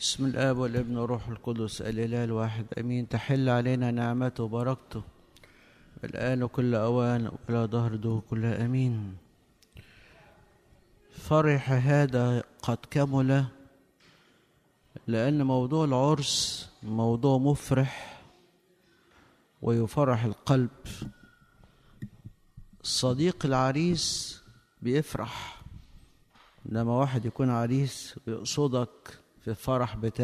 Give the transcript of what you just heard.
بسم الآب والابن والروح القدس الإله الواحد أمين تحل علينا نعمته وبركته الآن وكل أوان ولا ظهر ده كلها أمين فرح هذا قد كمل لأن موضوع العرس موضوع مفرح ويفرح القلب صديق العريس بيفرح لما واحد يكون عريس ويقصدك في الفرح بتاعه